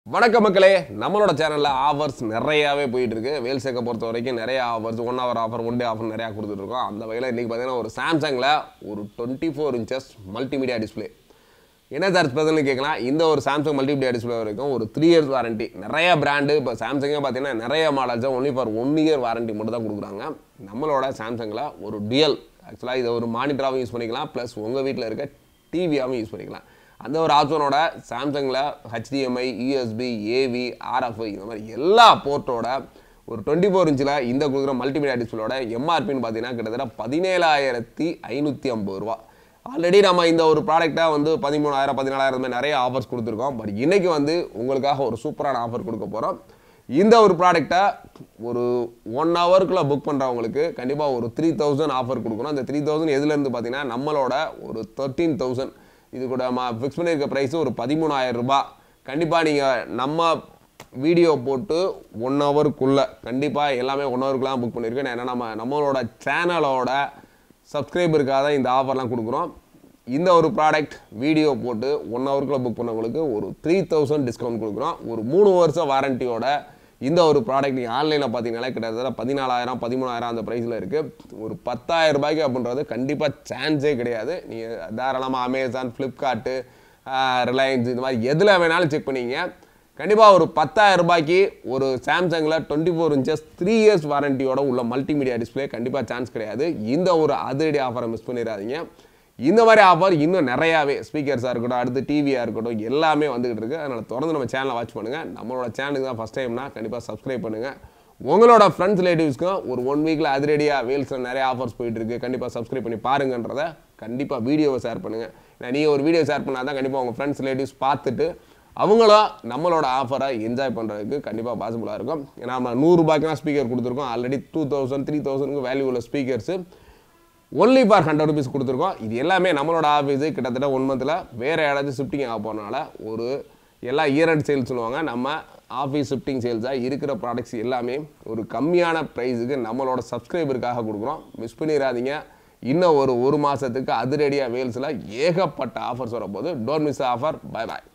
வணக்கம் மக்களே நம்மளோட சேனலில் ஆஃபர்ஸ் நிறையாவே போயிட்டு இருக்கு வேல் சேக்கை பொறுத்த வரைக்கும் நிறைய offers one hour offer one day offer நிறையா கொடுத்துட்டு இருக்கோம் அந்த வகையில் இன்றைக்கி பார்த்தீங்கன்னா ஒரு சாம்சங்கில் ஒரு twenty four inches multimedia display என்ன சார் ஸ்பெஷல்னு கேட்கலாம் இந்த ஒரு சாம்சங் மல்டிமீடியா டிஸ்பிளே வரைக்கும் ஒரு த்ரீ இயர்ஸ் வாரண்டி நிறைய பிராண்டு இப்போ சாம்சங்கே பார்த்தீங்கன்னா நிறைய மாடல்ஸை only for one year warranty மட்டும் தான் கொடுக்குறாங்க நம்மளோட சாம்சங்கில் ஒரு டியல் ஆக்சுவலாக இதை ஒரு மானிட்டராகவும் யூஸ் பண்ணிக்கலாம் ப்ளஸ் உங்கள் வீட்டில் இருக்க டிவியாகவும் யூஸ் பண்ணிக்கலாம் அந்த ஒரு ஆப்ஷனோட சாம்சங்கில் ஹெச்டிஎம்ஐ யூஎஸ்பி ஏவி ஆர்எஃப் இந்த மாதிரி எல்லா போர்ட்டோட ஒரு டுவெண்ட்டி ஃபோர் இன்ச்சில் இந்த கொடுக்குற மல்டிமீடியா டிஸ்பிளோட எம்ஆர்பின்னு பார்த்தீங்கன்னா கிட்டத்தட்ட பதினேழாயிரத்தி ஐநூற்றி ஐம்பது ரூபா ஆல்ரெடி நம்ம இந்த ஒரு ப்ராடக்ட்டை வந்து பதிமூணாயிரம் பதினாலாயிரம் மாதிரி நிறைய ஆஃபர்ஸ் கொடுத்துருக்கோம் பட் இன்னைக்கு வந்து உங்களுக்காக ஒரு சூப்பரான ஆஃபர் கொடுக்க போகிறோம் இந்த ஒரு ப்ராடக்ட்டை ஒரு ஒன் ஹவருக்குள்ளே புக் பண்ணுறவங்களுக்கு கண்டிப்பாக ஒரு த்ரீ தௌசண்ட் ஆஃபர் கொடுக்குறோம் அந்த த்ரீ தௌசண்ட் எதுலேருந்து பார்த்தீங்கன்னா நம்மளோட ஒரு தேர்ட்டீன் தௌசண்ட் இது கூட நம்ம ஃபிக்ஸ் பண்ணியிருக்க ப்ரைஸ் ஒரு பதிமூணாயிரம் ரூபாய் கண்டிப்பாக நீங்கள் நம்ம வீடியோ போட்டு ஒன் ஹவருக்குள்ளே கண்டிப்பாக எல்லாமே ஒன் ஹவருக்குள்ள புக் பண்ணியிருக்கேன் ஏன்னா நம்ம நம்மளோட சேனலோட சப்ஸ்கிரைபருக்காக தான் இந்த ஆஃபர்லாம் கொடுக்குறோம் இந்த ஒரு ப்ராடக்ட் வீடியோ போட்டு ஒன் ஹவருக்குள்ளே புக் பண்ணவங்களுக்கு ஒரு த்ரீ தௌசண்ட் டிஸ்கவுண்ட் கொடுக்குறோம் ஒரு மூணு வருஷம் வாரண்டியோட இந்த ஒரு ப்ராடக்ட் நீங்கள் ஆன்லைனில் பார்த்தீங்கன்னா கிட்டத்தட்ட பதினாலாயிரம் பதிமூணாயிரம் அந்த ப்ரைஸில் இருக்குது ஒரு பத்தாயிரம் ரூபாய்க்கு அப்படின்றது கண்டிப்பாக சான்ஸே கிடையாது நீங்கள் தாராளமாக அமேசான் ஃப்ளிப்கார்ட்டு ரிலையன்ஸ் இந்த மாதிரி எதில் வேணாலும் செக் பண்ணிங்க கண்டிப்பாக ஒரு பத்தாயிரம் ரூபாய்க்கு ஒரு சாம்சங்கில் twenty four inches three years வாரண்டியோட உள்ள மல்டிமீடியா டிஸ்பிளே கண்டிப்பாக சான்ஸ் கிடையாது இந்த ஒரு அதிரடி ஆஃபரை மிஸ் பண்ணிடாதீங்க இந்த மாதிரி ஆஃபர் இன்னும் நிறையாவே ஸ்பீக்கர்ஸாக இருக்கட்டும் அடுத்து டிவியாக இருக்கட்டும் எல்லாமே வந்துகிட்டு இருக்கு அதனால் தொடர்ந்து நம்ம சேனலை வாட்ச் பண்ணுங்கள் நம்மளோட சேனலுக்கு தான் ஃபஸ்ட் டைம்னா கண்டிப்பாக சப்ஸ்கிரைப் பண்ணுங்கள் உங்களோட ஃப்ரெண்ட்ஸ் ரிலேட்டிவ்ஸ்க்கும் ஒரு ஒன் வீக்கில் அதிரடியாக வேல்ஸில் நிறைய ஆஃபர்ஸ் போயிட்டு இருக்கு கண்டிப்பாக சப்ஸ்கிரைப் பண்ணி பாருங்கன்றத கண்டிப்பாக வீடியோவை ஷேர் பண்ணுங்கள் நீங்கள் ஒரு வீடியோ ஷேர் பண்ணால் தான் கண்டிப்பாக உங்கள் ஃப்ரெண்ட்ஸ் ரிலேட்டிவ்ஸ் பார்த்துட்டு அவங்களும் நம்மளோட ஆஃபரை என்ஜாய் பண்ணுறதுக்கு கண்டிப்பாக பாசிபிளாக இருக்கும் ஏன்னா நம்ம நூறுரூபாய்க்குலாம் ஸ்பீக்கர் கொடுத்துருக்கோம் ஆல்ரெடி டூ தௌசண்ட் த்ரீ தௌசண்ட்க்கு வேல்யூ உள்ள speakers only for hundred rupees கொடுத்துருக்கோம் இது எல்லாமே நம்மளோட ஆஃபீஸு கிட்டத்தட்ட ஒன் மந்தில் வேறு யாராச்சும் ஷிஃப்டிங் ஆக போகிறனால ஒரு எல்லா இயர் அண்ட் சேல்ஸ் சொல்லுவாங்க நம்ம ஆஃபீஸ் ஷிஃப்டிங் சேல்ஸாக இருக்கிற ப்ராடக்ட்ஸ் எல்லாமே ஒரு கம்மியான ப்ரைஸுக்கு நம்மளோட சப்ஸ்கிரைபருக்காக கொடுக்குறோம் மிஸ் பண்ணிடாதீங்க இன்னும் ஒரு ஒரு மாதத்துக்கு அதிரடியாக வேல்ஸில் ஏகப்பட்ட ஆஃபர்ஸ் வரப்போகுது don't miss offer bye bye